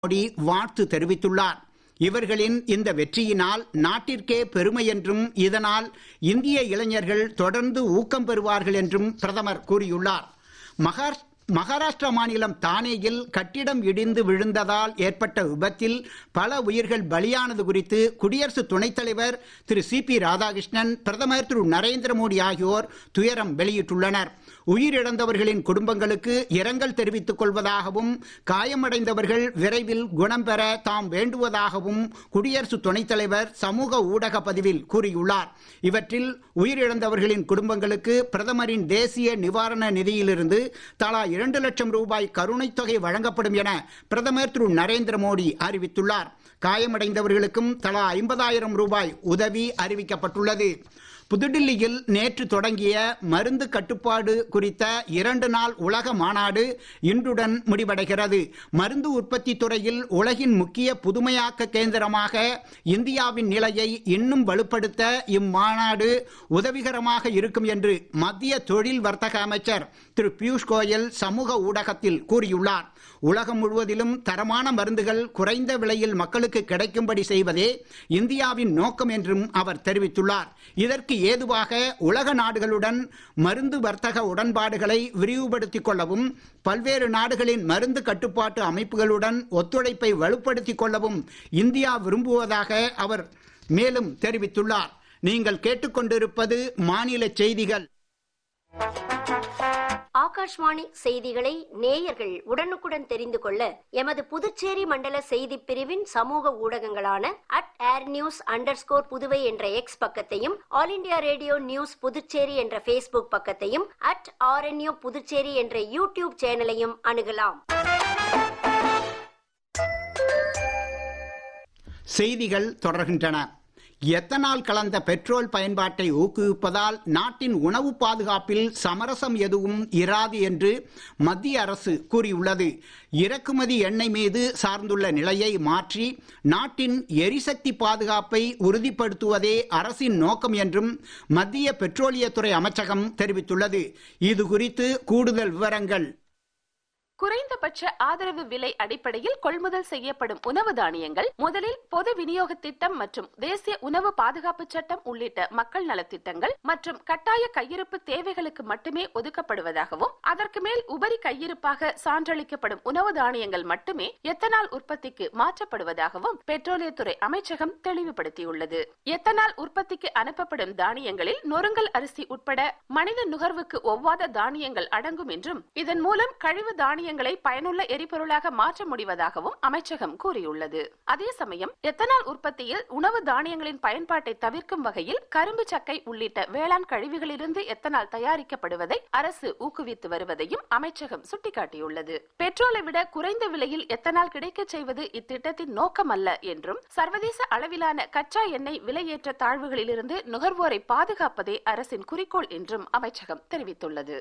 மோடி வாழ்த்து தெரிவித்துள்ளார் இவர்களின் இந்த வெற்றியினால் நாட்டிற்கே பெருமை என்றும் இதனால் இந்திய இளைஞர்கள் தொடர்ந்து ஊக்கம் பெறுவார்கள் என்றும் பிரதமர் கூறியுள்ளார் மகார் மகாராஷ்டிரா மாநிலம் தானேயில் கட்டிடம் இடிந்து விழுந்ததால் ஏற்பட்ட விபத்தில் பல உயிர்கள் பலியானது குறித்து குடியரசு துணைத் தலைவர் திரு சி பி ராதாகிருஷ்ணன் பிரதமர் திரு நரேந்திர மோடி ஆகியோர் துயரம் வெளியிட்டுள்ளனர் உயிரிழந்தவர்களின் குடும்பங்களுக்கு இரங்கல் தெரிவித்துக் கொள்வதாகவும் காயமடைந்தவர்கள் விரைவில் குணம் பெற தாம் வேண்டுவதாகவும் குடியரசு துணைத் தலைவர் சமூக ஊடக பதிவில் கூறியுள்ளார் இவற்றில் உயிரிழந்தவர்களின் குடும்பங்களுக்கு பிரதமரின் தேசிய நிவாரண நிதியிலிருந்து தலா இரண்டு லட்சம் ரூபாய் கருணைத் தொகை வழங்கப்படும் என பிரதமர் திரு நரேந்திர மோடி அறிவித்துள்ளார் காயமடைந்தவர்களுக்கும் தலா ஐம்பதாயிரம் ரூபாய் உதவி அறிவிக்கப்பட்டுள்ளது புதுடில்லியில் நேற்று தொடங்கிய மருந்து கட்டுப்பாடு குறித்த இரண்டு நாள் உலக மாநாடு இன்றுடன் முடிவடைகிறது மருந்து உற்பத்தி துறையில் உலகின் முக்கிய புதுமையாக்க கேந்திரமாக இந்தியாவின் நிலையை இன்னும் வலுப்படுத்த இம்மாநாடு உதவிகரமாக இருக்கும் என்று மத்திய தொழில் வர்த்தக அமைச்சர் திரு பியூஷ் கோயல் சமூக ஊடகத்தில் கூறியுள்ளார் உலகம் முழுவதிலும் தரமான மருந்துகள் குறைந்த விலையில் மக்களுக்கு கிடைக்கும்படி செய்வதே இந்தியாவின் நோக்கம் என்றும் அவர் தெரிவித்துள்ளார் இதற்கு ஏதுவாக உலக நாடுகளுடன் மருந்து வர்த்தக உடன்பாடுகளை விரிவுபடுத்திக் கொள்ளவும் பல்வேறு நாடுகளின் மருந்து கட்டுப்பாட்டு அமைப்புகளுடன் ஒத்துழைப்பை வலுப்படுத்திக் கொள்ளவும் இந்தியா விரும்புவதாக அவர் மேலும் தெரிவித்துள்ளார் நீங்கள் கேட்டுக்கொண்டிருப்பது மாநில செய்திகள் ஆகாஷ்வாணி செய்திகளை நேயர்கள் உடனுக்குடன் தெரிந்து கொள்ள எமது புதுச்சேரி மண்டல செய்தி பிரிவின் சமூக ஊடகங்களான at air news under Puduvai என்ற எக்ஸ் பக்கத்தையும் All India Radio News Puducherry என்ற ஃபேஸ்புக் பக்கத்தையும் அட் ஆர்என்யூ புதுச்சேரி என்ற யூடியூப் சேனலையும் அணுகலாம் செய்திகள் தொடர்கின்றன எத்தனால் கலந்த பெட்ரோல் பயன்பாட்டை ஊக்குவிப்பதால் நாட்டின் உணவு பாதுகாப்பில் சமரசம் எதுவும் இராது என்று மத்திய அரசு கூறியுள்ளது இறக்குமதி எண்ணெய் மீது சார்ந்துள்ள நிலையை மாற்றி நாட்டின் எரிசக்தி பாதுகாப்பை உறுதிப்படுத்துவதே அரசின் நோக்கம் என்றும் மத்திய பெட்ரோலியத்துறை அமைச்சகம் தெரிவித்துள்ளது இது குறித்து கூடுதல் விவரங்கள் குறைந்தபட்ச ஆதரவு விலை அடிப்படையில் கொள்முதல் செய்யப்படும் உணவு தானியங்கள் முதலில் பொது விநியோக திட்டம் மற்றும் தேசிய உணவு பாதுகாப்பு சட்டம் உள்ளிட்ட மக்கள் நலத்திட்டங்கள் மற்றும் கட்டாய கையிருப்பு தேவைகளுக்கு மட்டுமே ஒதுக்கப்படுவதாகவும் அதற்கு மேல் உபரி கையிருப்பாக சான்றளிக்கப்படும் உணவு தானியங்கள் மட்டுமே எத்தனால் உற்பத்திக்கு மாற்றப்படுவதாகவும் பெட்ரோலியத்துறை அமைச்சகம் தெளிவுபடுத்தியுள்ளது எத்தனால் உற்பத்திக்கு அனுப்பப்படும் தானியங்களில் நொறுங்கல் அரிசி உட்பட மனித நுகர்வுக்கு ஒவ்வாத தானியங்கள் அடங்கும் என்றும் இதன் மூலம் கழிவு தானிய தானியங்களை பயனுள்ள எரிபொருளாக மாற்ற முடிவதாகவும் அமைச்சகம் கூறியுள்ளது அதே சமயம் எத்தனால் உற்பத்தியில் உணவு தானியங்களின் பயன்பாட்டை தவிர்க்கும் வகையில் கரும்பு சக்கை உள்ளிட்ட வேளாண் கழிவுகளிலிருந்து எத்தனால் தயாரிக்கப்படுவதை அரசு ஊக்குவித்து வருவதையும் அமைச்சகம் சுட்டிக்காட்டியுள்ளது பெட்ரோலை விட குறைந்த விலையில் எத்தனால் கிடைக்கச் செய்வது இத்திட்டத்தின் நோக்கம் அல்ல என்றும் சர்வதேச அளவிலான கச்சா எண்ணெய் விலையேற்ற தாழ்வுகளிலிருந்து நுகர்வோரை பாதுகாப்பதே அரசின் குறிக்கோள் என்றும் அமைச்சகம் தெரிவித்துள்ளது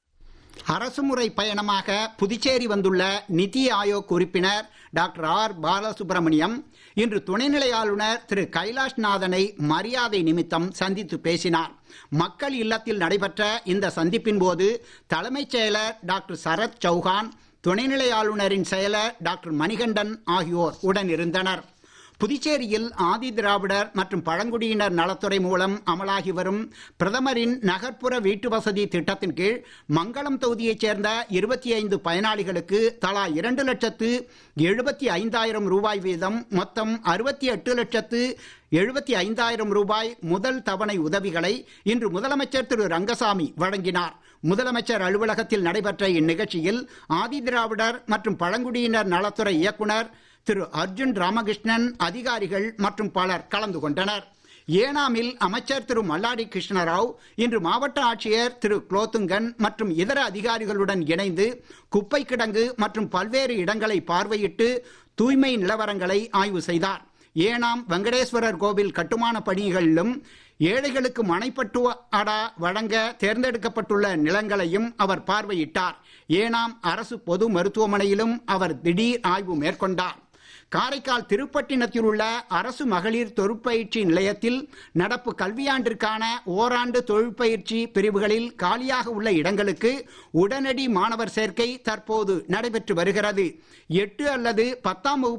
அரசுமுறை பயணமாக புதுச்சேரி வந்துள்ள நிதி ஆயோக் உறுப்பினர் டாக்டர் ஆர் பாலசுப்ரமணியம் இன்று துணைநிலை ஆளுநர் திரு கைலாஷ்நாதனை மரியாதை நிமித்தம் சந்தித்து பேசினார் மக்கள் இல்லத்தில் நடைபெற்ற இந்த சந்திப்பின் போது தலைமைச் செயலர் டாக்டர் சரத் சௌஹான் துணைநிலை ஆளுநரின் செயலர் டாக்டர் மணிகண்டன் ஆகியோர் உடன் இருந்தனர் புதுச்சேரியில் ஆதி திராவிடர் மற்றும் பழங்குடியினர் நலத்துறை மூலம் அமலாகி வரும் பிரதமரின் நகர்ப்புற வீட்டு வசதி திட்டத்தின் கீழ் மங்களம் தொகுதியைச் சேர்ந்த இருபத்தி ஐந்து பயனாளிகளுக்கு தலா இரண்டு லட்சத்து எழுபத்தி ஐந்தாயிரம் ரூபாய் வீதம் மொத்தம் அறுபத்தி எட்டு லட்சத்து எழுபத்தி ஐந்தாயிரம் ரூபாய் முதல் தவணை உதவிகளை இன்று முதலமைச்சர் திரு ரங்கசாமி வழங்கினார் முதலமைச்சர் அலுவலகத்தில் நடைபெற்ற இந்நிகழ்ச்சியில் ஆதி திராவிடர் மற்றும் பழங்குடியினர் நலத்துறை இயக்குனர் திரு அர்ஜுன் ராமகிருஷ்ணன் அதிகாரிகள் மற்றும் பலர் கலந்து கொண்டனர் ஏனாமில் அமைச்சர் திரு மல்லாடி கிருஷ்ணராவ் இன்று மாவட்ட ஆட்சியர் திரு குலோத்துங்கன் மற்றும் இதர அதிகாரிகளுடன் இணைந்து குப்பை கிடங்கு மற்றும் பல்வேறு இடங்களை பார்வையிட்டு தூய்மை நிலவரங்களை ஆய்வு செய்தார் ஏனாம் வெங்கடேஸ்வரர் கோவில் கட்டுமான பணிகளிலும் ஏழைகளுக்கு மனைப்பட்டு அடா வழங்க தேர்ந்தெடுக்கப்பட்டுள்ள நிலங்களையும் அவர் பார்வையிட்டார் ஏனாம் அரசு பொது மருத்துவமனையிலும் அவர் திடீர் ஆய்வு மேற்கொண்டார் காரைக்கால் திருப்பட்டினத்தில் உள்ள அரசு மகளிர் தொழிற்பயிற்சி நிலையத்தில் நடப்பு கல்வியாண்டிற்கான ஓராண்டு தொழிற்பயிற்சி பிரிவுகளில் காலியாக உள்ள இடங்களுக்கு உடனடி மாணவர் சேர்க்கை தற்போது நடைபெற்று வருகிறது எட்டு அல்லது பத்தாம் வகுப்பு